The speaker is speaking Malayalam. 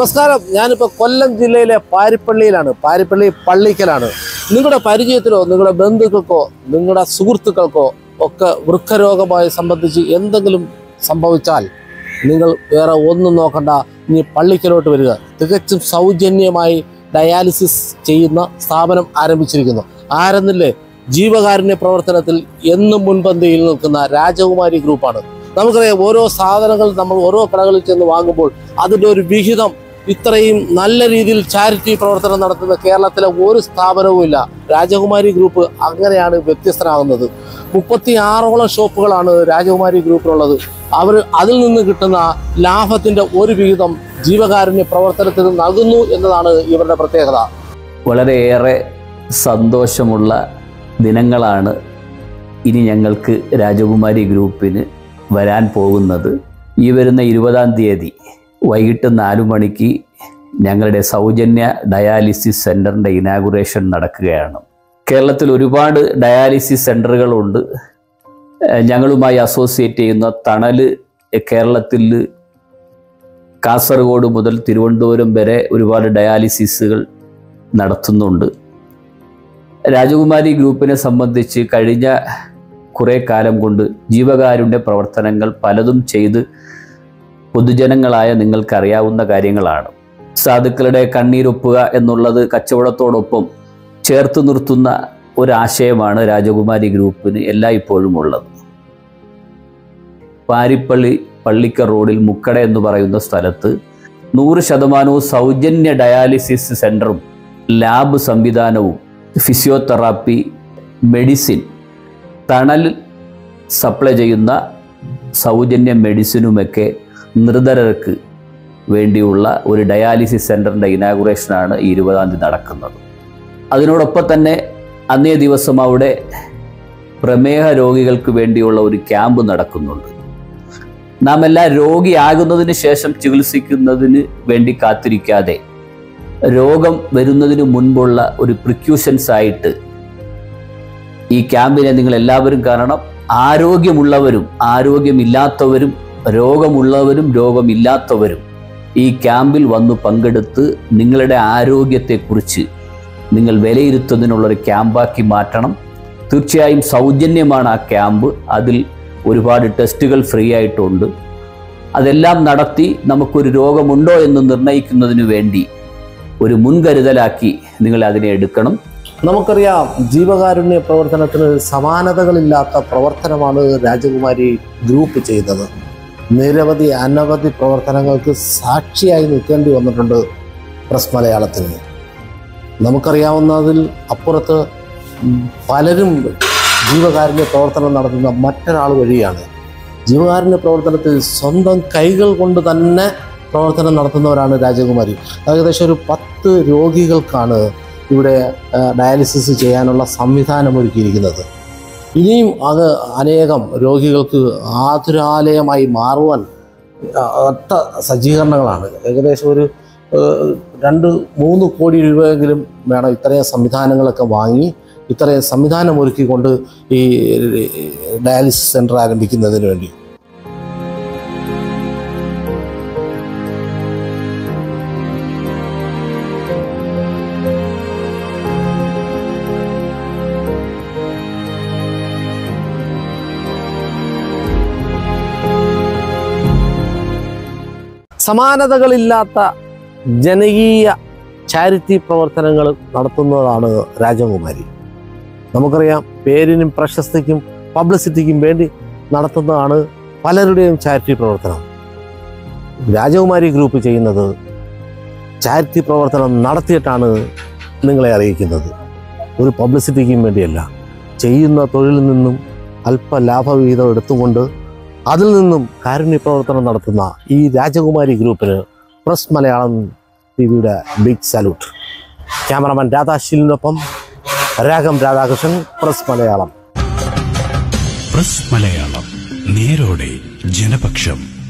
നമസ്കാരം ഞാനിപ്പോൾ കൊല്ലം ജില്ലയിലെ പാരിപ്പള്ളിയിലാണ് പാരിപ്പള്ളി പള്ളിക്കലാണ് നിങ്ങളുടെ പരിചയത്തിലോ നിങ്ങളുടെ ബന്ധുക്കൾക്കോ നിങ്ങളുടെ സുഹൃത്തുക്കൾക്കോ ഒക്കെ വൃക്കരോഗമായി സംബന്ധിച്ച് എന്തെങ്കിലും സംഭവിച്ചാൽ നിങ്ങൾ വേറെ ഒന്നും നോക്കണ്ട ഇനി പള്ളിക്കലോട്ട് വരിക തികച്ചും സൗജന്യമായി ഡയാലിസിസ് ചെയ്യുന്ന സ്ഥാപനം ആരംഭിച്ചിരിക്കുന്നു ആരെന്നില്ലേ ജീവകാരുണ്യ പ്രവർത്തനത്തിൽ എന്നും മുൻപന്തിയിൽ നിൽക്കുന്ന രാജകുമാരി ഗ്രൂപ്പാണ് നമുക്കറിയാം ഓരോ സാധനങ്ങൾ നമ്മൾ ഓരോ കടകളിൽ ചെന്ന് വാങ്ങുമ്പോൾ അതിൻ്റെ ഒരു വിഹിതം ഇത്രയും നല്ല രീതിയിൽ ചാരിറ്റി പ്രവർത്തനം നടത്തുന്ന കേരളത്തിലെ ഒരു സ്ഥാപനവും ഇല്ല രാജകുമാരി ഗ്രൂപ്പ് അങ്ങനെയാണ് വ്യത്യസ്തനാകുന്നത് മുപ്പത്തി ആറോളം ഷോപ്പുകളാണ് രാജകുമാരി ഗ്രൂപ്പിലുള്ളത് അവർ അതിൽ നിന്ന് കിട്ടുന്ന ലാഭത്തിന്റെ ഒരു വിഹിതം ജീവകാരുണ്യ പ്രവർത്തനത്തിന് നൽകുന്നു എന്നതാണ് ഇവരുടെ പ്രത്യേകത വളരെയേറെ സന്തോഷമുള്ള ദിനങ്ങളാണ് ഇനി ഞങ്ങൾക്ക് രാജകുമാരി ഗ്രൂപ്പിന് വരാൻ പോകുന്നത് ഈ വരുന്ന ഇരുപതാം തീയതി വൈകിട്ട് നാലു മണിക്ക് ഞങ്ങളുടെ സൗജന്യ ഡയാലിസിസ് സെൻറ്ററിൻ്റെ ഇനാഗുറേഷൻ നടക്കുകയാണ് കേരളത്തിൽ ഒരുപാട് ഡയാലിസിസ് സെൻറ്ററുകളുണ്ട് ഏഹ് ഞങ്ങളുമായി അസോസിയേറ്റ് ചെയ്യുന്ന തണൽ കേരളത്തിൽ കാസർഗോഡ് മുതൽ തിരുവനന്തപുരം വരെ ഒരുപാട് ഡയാലിസിസുകൾ നടത്തുന്നുണ്ട് രാജകുമാരി ഗ്രൂപ്പിനെ സംബന്ധിച്ച് കഴിഞ്ഞ കുറേ കാലം കൊണ്ട് ജീവകാരുണ്യ പ്രവർത്തനങ്ങൾ പലതും ചെയ്ത് പൊതുജനങ്ങളായ നിങ്ങൾക്കറിയാവുന്ന കാര്യങ്ങളാണ് സാധുക്കളുടെ കണ്ണീരൊപ്പുക എന്നുള്ളത് കച്ചവടത്തോടൊപ്പം ചേർത്ത് നിർത്തുന്ന ഒരാശയമാണ് രാജകുമാരി ഗ്രൂപ്പിന് എല്ലായ്പ്പോഴും ഉള്ളത് പാരിപ്പള്ളി പള്ളിക്കർ റോഡിൽ മുക്കട എന്ന് പറയുന്ന സ്ഥലത്ത് നൂറ് ശതമാനവും സൗജന്യ ഡയാലിസിസ് സെൻറ്ററും ലാബ് സംവിധാനവും ഫിസിയോതെറാപ്പി മെഡിസിൻ തണൽ സപ്ലൈ ചെയ്യുന്ന സൗജന്യ മെഡിസിനുമൊക്കെ നിർധരർക്ക് വേണ്ടിയുള്ള ഒരു ഡയാലിസിസ് സെൻറ്ററിൻ്റെ ഇനാഗുറേഷനാണ് ഈ ഇരുപതാം തീയതി നടക്കുന്നത് അതിനോടൊപ്പം തന്നെ അന്നേ ദിവസം അവിടെ പ്രമേഹ രോഗികൾക്ക് വേണ്ടിയുള്ള ഒരു ക്യാമ്പ് നടക്കുന്നുണ്ട് നാം എല്ലാം രോഗിയാകുന്നതിന് ശേഷം ചികിത്സിക്കുന്നതിന് വേണ്ടി കാത്തിരിക്കാതെ രോഗം വരുന്നതിന് മുൻപുള്ള ഒരു പ്രിക്യൂഷൻസ് ആയിട്ട് ഈ ക്യാമ്പിനെ നിങ്ങൾ എല്ലാവരും കാണണം ആരോഗ്യമുള്ളവരും ആരോഗ്യമില്ലാത്തവരും രോഗമുള്ളവരും രോഗമില്ലാത്തവരും ഈ ക്യാമ്പിൽ വന്നു പങ്കെടുത്ത് നിങ്ങളുടെ ആരോഗ്യത്തെക്കുറിച്ച് നിങ്ങൾ വിലയിരുത്തുന്നതിനുള്ളൊരു ക്യാമ്പാക്കി മാറ്റണം തീർച്ചയായും സൗജന്യമാണ് ആ ക്യാമ്പ് അതിൽ ഒരുപാട് ടെസ്റ്റുകൾ ഫ്രീ ആയിട്ടുണ്ട് അതെല്ലാം നടത്തി നമുക്കൊരു രോഗമുണ്ടോ എന്ന് നിർണ്ണയിക്കുന്നതിന് വേണ്ടി ഒരു മുൻകരുതലാക്കി നിങ്ങൾ അതിനെ എടുക്കണം നമുക്കറിയാം ജീവകാരുണ്യ പ്രവർത്തനത്തിന് സമാനതകളില്ലാത്ത പ്രവർത്തനമാണ് രാജകുമാരി ഗ്രൂപ്പ് ചെയ്തത് നിരവധി അനവധി പ്രവർത്തനങ്ങൾക്ക് സാക്ഷിയായി നിൽക്കേണ്ടി വന്നിട്ടുണ്ട് പ്രസ് മലയാളത്തിന് നമുക്കറിയാവുന്നതിൽ അപ്പുറത്ത് ഉം, പലരും ജീവകാരുണ്യ പ്രവർത്തനം നടത്തുന്ന മറ്റൊരാൾ വഴിയാണ് ജീവകാരുണ്യ പ്രവർത്തനത്തിൽ സ്വന്തം കൈകൾ കൊണ്ട് തന്നെ പ്രവർത്തനം നടത്തുന്നവരാണ് രാജകുമാരി ഏകദേശം ഒരു പത്ത് രോഗികൾക്കാണ് ഇവിടെ ആ, ഡയാലിസിസ് ചെയ്യാനുള്ള സംവിധാനം ഒരുക്കിയിരിക്കുന്നത് ഇനിയും അത് അനേകം രോഗികൾക്ക് ആതുരാലയമായി മാറുവാൻ ആ, ഒത്ത സജ്ജീകരണങ്ങളാണ് ഏകദേശം ഒരു ഏഹ്, രണ്ട് മൂന്ന് കോടി രൂപയെങ്കിലും വേണം ഇത്രയും സംവിധാനങ്ങളൊക്കെ വാങ്ങി ഇത്രയും സംവിധാനം ഒരുക്കിക്കൊണ്ട് ഈ ഡയാലിസിസ് സെൻറ്റർ ആരംഭിക്കുന്നതിന് വേണ്ടി സമാനതകളില്ലാത്ത ജനകീയ ചാരിറ്റി പ്രവർത്തനങ്ങൾ നടത്തുന്നതാണ് രാജകുമാരി നമുക്കറിയാം പേരിനും പ്രശസ്തിക്കും പബ്ലിസിറ്റിക്കും വേണ്ടി നടത്തുന്നതാണ് പലരുടെയും ചാരിറ്റി പ്രവർത്തനം രാജകുമാരി ഗ്രൂപ്പ് ചെയ്യുന്നത് ചാരിറ്റി പ്രവർത്തനം നടത്തിയിട്ടാണ് നിങ്ങളെ അറിയിക്കുന്നത് ഒരു പബ്ലിസിറ്റിക്കും വേണ്ടിയല്ല ചെയ്യുന്ന തൊഴിലിൽ നിന്നും അല്പ ലാഭവിഹിതം എടുത്തുകൊണ്ട് അതിൽ നിന്നും കാരുണ്യ പ്രവർത്തനം നടത്തുന്ന ഈ രാജകുമാരി ഗ്രൂപ്പിന് പ്രസ് മലയാളം ടി വിയുടെ ബിഗ് സല്യൂട്ട് ക്യാമറമാൻ രാധാശീലിനൊപ്പം രാഗം രാധാകൃഷ്ണൻ പ്രസ് മലയാളം പ്രസ് മലയാളം നേരോടെ ജനപക്ഷം